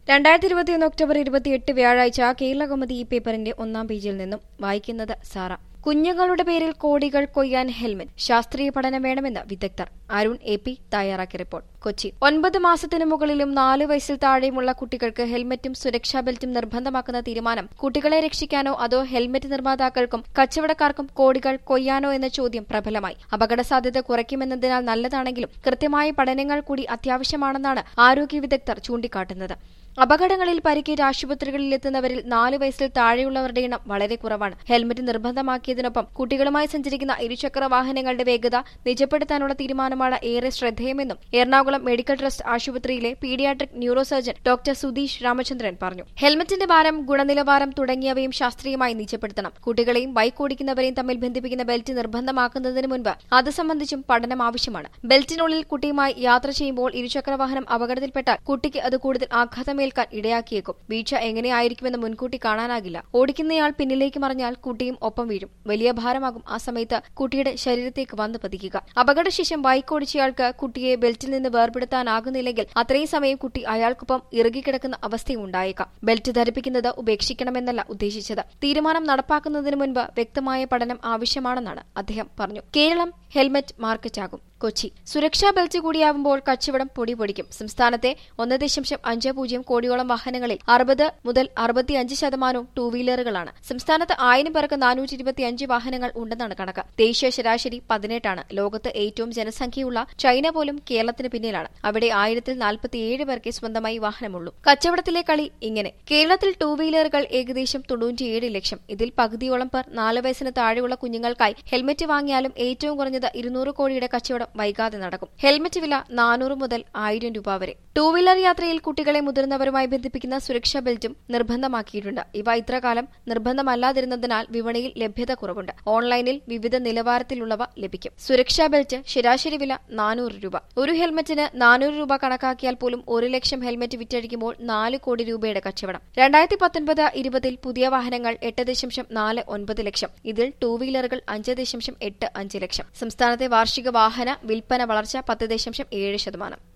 രണ്ടായിരത്തി ഇരുപത്തിയൊന്ന് ഒക്ടോബർ ഇരുപത്തിയെട്ട് വ്യാഴാഴ്ച കേരള കൗമുദി ഈ പേപ്പറിന്റെ ഒന്നാം പേജിൽ നിന്നും വായിക്കുന്നത് സാറ കുഞ്ഞുങ്ങളുടെ പേരിൽ കോടികൾ കൊയ്യാൻ ഹെൽമെറ്റ് ശാസ്ത്രീയ പഠനം വേണമെന്ന് വിദഗ്ധർ അരുൺ എ പി തയ്യാറാക്കിയ റിപ്പോർട്ട് കൊച്ചി ഒൻപത് മാസത്തിനു മുകളിലും നാല് വയസ്സിൽ താഴെയുമുള്ള കുട്ടികൾക്ക് ഹെൽമറ്റും സുരക്ഷാ ബെൽറ്റും നിർബന്ധമാക്കുന്ന തീരുമാനം കുട്ടികളെ രക്ഷിക്കാനോ അതോ ഹെൽമറ്റ് നിർമ്മാതാക്കൾക്കും കച്ചവടക്കാർക്കും കോടികൾ കൊയ്യാനോ എന്ന ചോദ്യം പ്രബലമായി അപകട സാധ്യത കുറയ്ക്കുമെന്നതിനാൽ നല്ലതാണെങ്കിലും കൃത്യമായ പഠനങ്ങൾ കൂടി അത്യാവശ്യമാണെന്നാണ് ആരോഗ്യ വിദഗ്ധർ ചൂണ്ടിക്കാട്ടുന്നത് അപകടങ്ങളിൽ പരിക്കേറ്റ് ആശുപത്രികളിൽ എത്തുന്നവരിൽ നാല് വയസ്സിൽ താഴെയുള്ളവരുടെ എണ്ണം വളരെ കുറവാണ് ഹെൽമറ്റ് നിർബന്ധമാക്കിയതിനൊപ്പം കുട്ടികളുമായി സഞ്ചരിക്കുന്ന ഇരുചക്ര വാഹനങ്ങളുടെ വേഗത നിജപ്പെടുത്താനുള്ള തീരുമാനമാണ് ഏറെ ശ്രദ്ധേയമെന്നും എറണാകുളം മെഡിക്കൽ ട്രസ്റ്റ് ആശുപത്രിയിലെ paediatric neuro surgeon doctor Sudheesh Ramachandran പറഞ്ഞു ഹെൽമറ്റിന്റെ ഭാരം ഗുണനിലവാരം തുടങ്ങിയവയും ശാസ്ത്രീയമായി നിജപ്പെടുത്തണം കുട്ടികളെയും ബൈക്ക് ഓടിക്കുന്നവരെയും തമ്മിൽ ബന്ധിപ്പിക്കുന്ന ബെൽറ്റ് നിർബന്ധമാക്കുന്നതിന് മുൻപ് അത് സംബന്ധിച്ചും പഠനം ആവശ്യമാണ് ബെൽറ്റിനുള്ളിൽ കുട്ടിയുമായി യാത്ര ചെയ്യുമ്പോൾ ഇരുചക്ര വാഹനം അപകടത്തിൽപ്പെട്ടാൽ കുട്ടിക്ക് അത് കൂടുതൽ ആഘാതമേൽക്കാൻ ഇടയാക്കിയേക്കും വീഴ്ച എങ്ങനെയായിരിക്കുമെന്ന് മുൻകൂട്ടി കാണാനാകില്ല ഓടിക്കുന്നയാൾ പിന്നിലേക്ക് മറിഞ്ഞാൽ കുട്ടിയും ഒപ്പം വീഴും വലിയ ഭാരമാകും ആ സമയത്ത് കുട്ടിയുടെ ശരീരത്തേക്ക് വന്നു പതിക്കുക അപകടശേഷം ബൈക്ക് ഓടിച്ചയാൾക്ക് കുട്ടിയെ ബെൽറ്റിൽ നിന്ന് വേർപെടുത്താനാകുന്നില്ലെങ്കിൽ അത്രയും സമയം കുട്ടി അയാൾക്കൊപ്പം ഇറുകിക്കിടക്കുന്ന അവസ്ഥയും ഉണ്ടായേക്കാം ബെൽറ്റ് ധരിപ്പിക്കുന്നത് ഉപേക്ഷിക്കണമെന്നല്ല ഉദ്ദേശിച്ചത് തീരുമാനം നടപ്പാക്കുന്നതിന് മുൻപ് വ്യക്തമായ പഠനം ആവശ്യമാണെന്നാണ് അദ്ദേഹം പറഞ്ഞു കേരളം ഹെൽമറ്റ് മാർക്കറ്റാകും കൊച്ചി സുരക്ഷാ ബെൽറ്റ് കൂടിയാവുമ്പോൾ കച്ചവടം പൊടി പൊടിക്കും സംസ്ഥാനത്തെ ഒന്ന് ദശാംശം അഞ്ച് പൂജ്യം കോടിയോളം വാഹനങ്ങളിൽ അറുപത് മുതൽ അറുപത്തിയഞ്ച് ശതമാനവും ടൂ വീലറുകളാണ് സംസ്ഥാനത്ത് ആയിരം പേർക്ക് നാനൂറ്റി ഇരുപത്തിയഞ്ച് വാഹനങ്ങൾ ഉണ്ടെന്നാണ് കണക്ക് ദേശീയ ശരാശരി പതിനെട്ടാണ് ലോകത്ത് ഏറ്റവും ജനസംഖ്യയുള്ള ചൈന പോലും കേരളത്തിന് പിന്നിലാണ് അവിടെ ആയിരത്തിൽ നാൽപ്പത്തിയേഴ് പേർക്ക് സ്വന്തമായി വാഹനമുള്ളൂ കച്ചവടത്തിലെ കളി ഇങ്ങനെ കേരളത്തിൽ ടൂ വീലറുകൾ ഏകദേശം തൊണ്ണൂറ്റിയേഴ് ലക്ഷം ഇതിൽ പകുതിയോളം പേർ നാല് വയസ്സിന് താഴെയുള്ള കുഞ്ഞുങ്ങൾക്കായി ഹെൽമറ്റ് വാങ്ങിയാലും ഏറ്റവും കുറഞ്ഞത് ഇരുന്നൂറ് കോടിയുടെ കച്ചവടം വൈകാതെ നടക്കും ഹെൽമറ്റ് വില നാനൂറ് മുതൽ ആയിരം രൂപ വരെ ടൂ വീലർ യാത്രയിൽ കുട്ടികളെ മുതിർന്നവരുമായി ബന്ധിപ്പിക്കുന്ന സുരക്ഷാ ബെൽറ്റും നിർബന്ധമാക്കിയിട്ടുണ്ട് ഇവ ഇത്രകാലം നിർബന്ധമല്ലാതിരുന്നതിനാൽ വിപണിയിൽ ലഭ്യത കുറവുണ്ട് ഓൺലൈനിൽ വിവിധ നിലവാരത്തിലുള്ളവ ലഭിക്കും സുരക്ഷാ ബെൽറ്റ് ശരാശരി വില നാനൂറ് രൂപ ഒരു ഹെൽമറ്റിന് നാനൂറ് രൂപ കണക്കാക്കിയാൽ പോലും ഒരു ലക്ഷം ഹെൽമറ്റ് വിറ്റഴിക്കുമ്പോൾ നാല് കോടി രൂപയുടെ കച്ചവടം രണ്ടായിരത്തി പത്തൊൻപത് ഇരുപതിൽ പുതിയ വാഹനങ്ങൾ എട്ട് ദശാംശം നാല് ഒൻപത് ലക്ഷം ഇതിൽ ടൂ വീലറുകൾ അഞ്ച് ദശാംശം എട്ട് അഞ്ച് ലക്ഷം സംസ്ഥാനത്തെ വാർഷിക വാഹന വിൽപ്പന വളർച്ച പത്ത് ദശാംശം ഏഴ് ശതമാനം